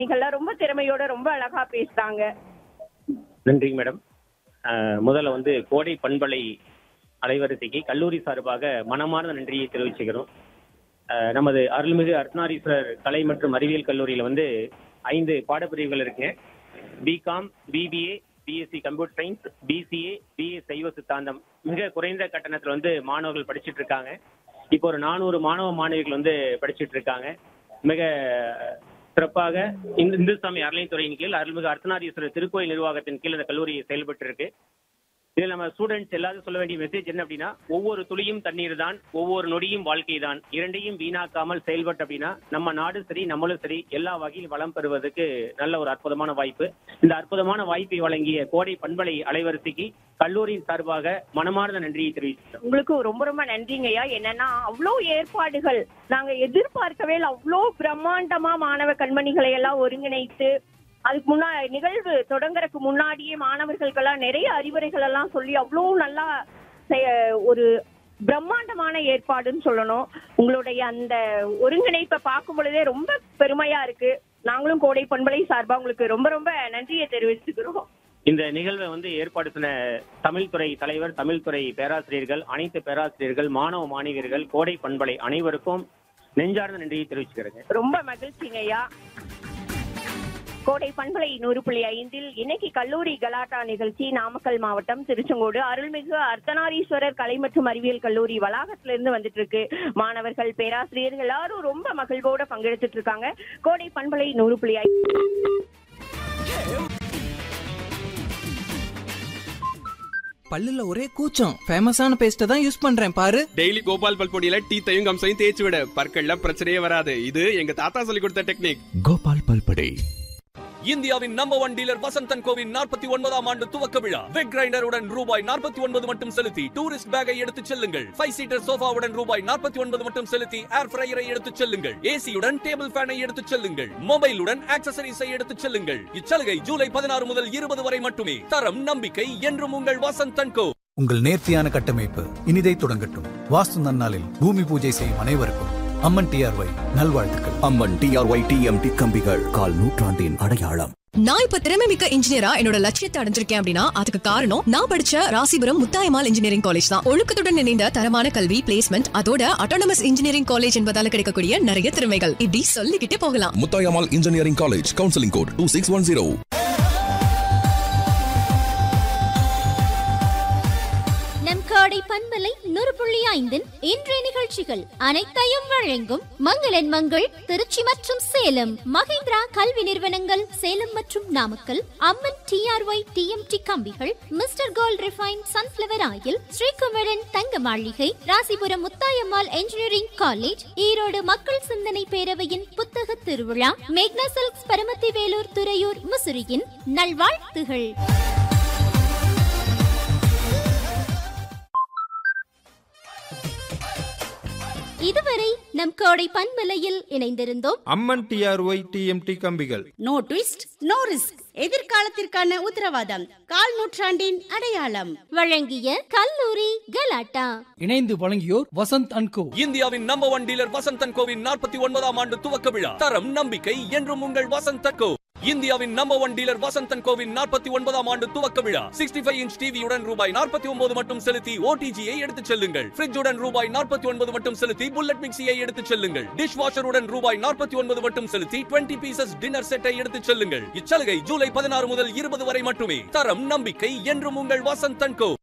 நீங்கெல்லாம் ரொம்ப திறமையோட ரொம்ப அழகா பேசுறாங்க நன்றிங்க மேடம் அஹ், முதல்ல வந்து கோடை பண்பலை அலைவரிசைக்கு கல்லூரி சார்பாக மனமார்ந்த நன்றியை தெரிவிச்சுக்கிறோம் அஹ், நமது அருள்மிகு அர்த்தநாரீஸ்வரர் கலை மற்றும் அறிவியல் கல்லூரியில் வந்து ஐந்து பாடப்பிரிவுகள் இருக்குங்க BCom BBA BSc computer science BCA BA சைவ சித்தாந்தம் மிக குறைந்த கட்டணத்தில் வந்து மாணவர்கள் படிச்சுட்டு இருக்காங்க இப்போ ஒரு நானூறு மாணவ மாணவிகள் வந்து படிச்சுட்டு இருக்காங்க மிக சிறப்பாக இந்து இந்துஸ்தாமி அறநிலைத்துறையின் கீழ் அருள்மிகு அர்த்தநாரீஸ்வரர் திருக்கோயில் நிர்வாகத்தின் கீழ் இந்த கல்லூரி செயல்பட்டு இருக்கு இதில் நம்ம ஸ்டூடெண்ட்ஸ் எல்லாரும் சொல்ல வேண்டிய மெசேஜ் என்ன அப்படின்னா ஒவ்வொரு துளியும் தண்ணீர் தான் ஒவ்வொரு நொடியும் வாழ்க்கை தான் இரண்டையும் வீணாக்காமல் செயல்பட்டு அப்படின்னா நம்ம நாடு சரி நம்மளும் சரி எல்லா வகையில் வளம் பெறுவதற்கு நல்ல ஒரு அற்புதமான வாய்ப்பு இந்த அற்புதமான வாய்ப்பை வழங்கிய கோடை பண்பலை அலைவரிசைக்கு கல்லூரியின் சார்பாக மனமார்ந்த நன்றியை தெரிவிக்கிறோம் உங்களுக்கு ரொம்ப ரொம்ப நன்றிங்கய்யா என்னன்னா அவ்வளோ ஏற்பாடுகள் நாங்க எதிர்பார்க்கவே இல்லை அவ்வளோ பிரம்மாண்டமா மாணவ கண்மணிகளை எல்லாம் ஒருங்கிணைத்து அதுக்கு முன்னா நிகழ்வு தொடங்கறதுக்கு முன்னாடியே மாணவர்களுக்கெல்லாம் நிறைய அறிவுரைகள் எல்லாம் சொல்லி அவ்வளோ நல்லா செய- ஒரு பிரம்மாண்டமான ஏற்பாடுன்னு சொல்லணும் உங்களுடைய அந்த ஒருங்கிணைப்பை பார்க்கும் பொழுதே ரொம்ப பெருமையா இருக்கு நாங்களும் கோடை பண்பலை சார்பா உங்களுக்கு ரொம்ப ரொம்ப நன்றியை தெரிவிச்சுக்கிறோம் இந்த நிகழ்வை வந்து ஏற்பாடு செய்த தமிழ்துறை தலைவர் தமிழ்துறை பேராசிரியர்கள் அனைத்து பேராசிரியர்கள் மாணவ மாணவியர்கள் கோடை பண்பலை அனைவருக்கும் நெஞ்சார்ந்த நன்றியை தெரிவிச்சுக்கிறேங்க ரொம்ப மகிழ்ச்சிங்க ஐயா கோடை பண்பலை நூறு புள்ளி ஐந்தில் இன்னைக்கு கல்லூரி கலாட்டா நிகழ்ச்சி நாமக்கல் மாவட்டம் திருச்செங்கோடு அருள்மிகு அர்த்தநாரீஸ்வரர் கலை மற்றும் அறிவியல் கல்லூரி வளாகத்திலிருந்து வந்துட்டு இருக்கு மாணவர்கள் பேராசிரியர்கள் எல்லாரும் ரொம்ப மகிழ்வோட பங்கெடுத்துட்டு இருக்காங்க கோடை பண்பலை நூறு புள்ளி ஐந்து பல்லுல ஒரே கூச்சம் ஃபேமஸான பேஸ்ட தான் யூஸ் பண்றேன் பாரு டெய்லி கோபால் பல் பொடியில டீத்தையும் கம்சையும் தேய்ச்சி விட பற்கள்ல பிரச்சனையே வராது இது எங்க தாத்தா சொல்லி கொடுத்த டெக்னிக் கோபால் பல்படே இந்தியாவின் நம்பர் ஒன் டீலர் வசந்தன் கோவின் நாற்பத்தி ஒன்பதாம் ஆண்டு துவக்க விழா வெக் கிரைண்டருடன் ரூபாய் நாற்பத்தி ஒன்பது மட்டும் செலுத்தி டூரிஸ்ட் பேக்கை எடுத்துச் செல்லுங்கள் ஃபைவ் சீட்டர் சோஃபாவுடன் ரூபாய் நாற்பத்தி ஒன்பது மட்டும் செலுத்தி ஏர் ஃப்ரையரை எடுத்துச் செல்லுங்கள் ஏசியுடன் டேபிள் ஃபேனை எடுத்துச் செல்லுங்கள் மொபைலுடன் ஆக்சசரிஸை எடுத்துச் செல்லுங்கள் இச்சலுகை ஜூலை பதினாறு முதல் இருபது வரை மட்டுமே தரம் நம்பிக்கை என்றும் உங்கள் வசந்தன் கோ உங்கள் நேர்த்தியான கட்டமைப்பு இனிதை தொடங்கட்டும் வாஸ்து நன்னாளில் பூமி பூஜை செய்யும் அனைவருக்கும் அம்மன் டிஆர்ஒய் நல்வாழ்த்துக்கள் அம்மன் டிஆர்ஒய் டிஎம்டி கம்பிகள் கால் நூற்றாண்டின் அடையாளம் நான் இப்ப திறமை மிக்க இன்ஜினியரா என்னோட லட்சியத்தை அடைஞ்சிருக்கேன் அப்படின்னா அதுக்கு காரணம் நான் படிச்ச ராசிபுரம் முத்தாயமால் இன்ஜினியரிங் காலேஜ் தான் ஒழுக்கத்துடன் இணைந்த தரமான கல்வி பிளேஸ்மெண்ட் அதோட அட்டானமஸ் இன்ஜினியரிங் காலேஜ் என்பதால கிடைக்கக்கூடிய நிறைய திறமைகள் இப்படி சொல்லிக்கிட்டே போகலாம் Muthayammal engineering college counselling code two six one zero நம் காடை பண்பலை நூறு புள்ளி ஐந்தின் இன்றைய நிகழ்ச்சிகள் அனைத்தையும் வழங்கும் மங்களன் மங்கள் திருச்சி மற்றும் சேலம் மகேந்திரா கல்வி நிறுவனங்கள் சேலம் மற்றும் நாமக்கல் அம்மன் டிஆர்ஒய் டிஎம்டி கம்பிகள் mister gold refine sunflower oil Srikumaran தங்க மாளிகை ராசிபுரம் முத்தாயம்மாள் என்ஜினியரிங் காலேஜ் ஈரோடு மக்கள் சிந்தனை பேரவையின் புத்தக திருவிழா மேக்னா சில்க்ஸ் பரமத்தி வேலூர் துறையூர் முசிறியின் நல்வாழ்த்துகள் இதுவரை நம் கோடை பண்பலையில் இணைந்திருந்தோம் அம்மன் டிஆர்ஒய் டிஎம்டி கம்பிகள் நோ ட்விஸ்ட் நோ ரிஸ்க் எதிர்காலத்திற்கான உத்தரவாதம் கால் நூற்றாண்டின் அடையாளம் வழங்கிய கல்லூரி கலாட்டா இணைந்து வழங்கியோர் வசந்த் அண்ட் கோ இந்தியாவின் நம்பர் ஒன் டீலர் வசந்தன் கோவின் நாற்பத்தி ஒன்பதாம் ஆண்டு துவக்க விழா தரம் நம்பிக்கை என்றும் உங்கள் வசந்தன் கோ இந்தியாவின் நம்பர் ஒன் டீலர் வசந்தன் கோவின் நாற்பத்தி ஒன்பதாம் ஆண்டு துவக்க விழா சிக்ஸ்டி ஃபைவ் இன்ச் டிவியுடன் ரூபாய் நாற்பத்தி ஒன்பது மட்டும் செலுத்தி ஓடிஜியை எடுத்துச் செல்லுங்கள் ஃப்ரிட்ஜுடன் ரூபாய் நாற்பத்தி ஒன்பது மட்டும் செலுத்தி புல்லட் மிக்சியை எடுத்துச் செல்லுங்கள் டிஷ் வாஷருடன் ரூபாய் நாற்பத்தி ஒன்பது மட்டும் செலுத்தி டுவெண்ட்டி பீசஸ் டின்னர் செட்டை எடுத்துச் செல்லுங்கள் இச்சலுகை ஜூலை பதினாறு முதல் இருபது வரை மட்டுமே தரம் நம்பிக்கை என்றும் உங்கள் வசந்தன் கோ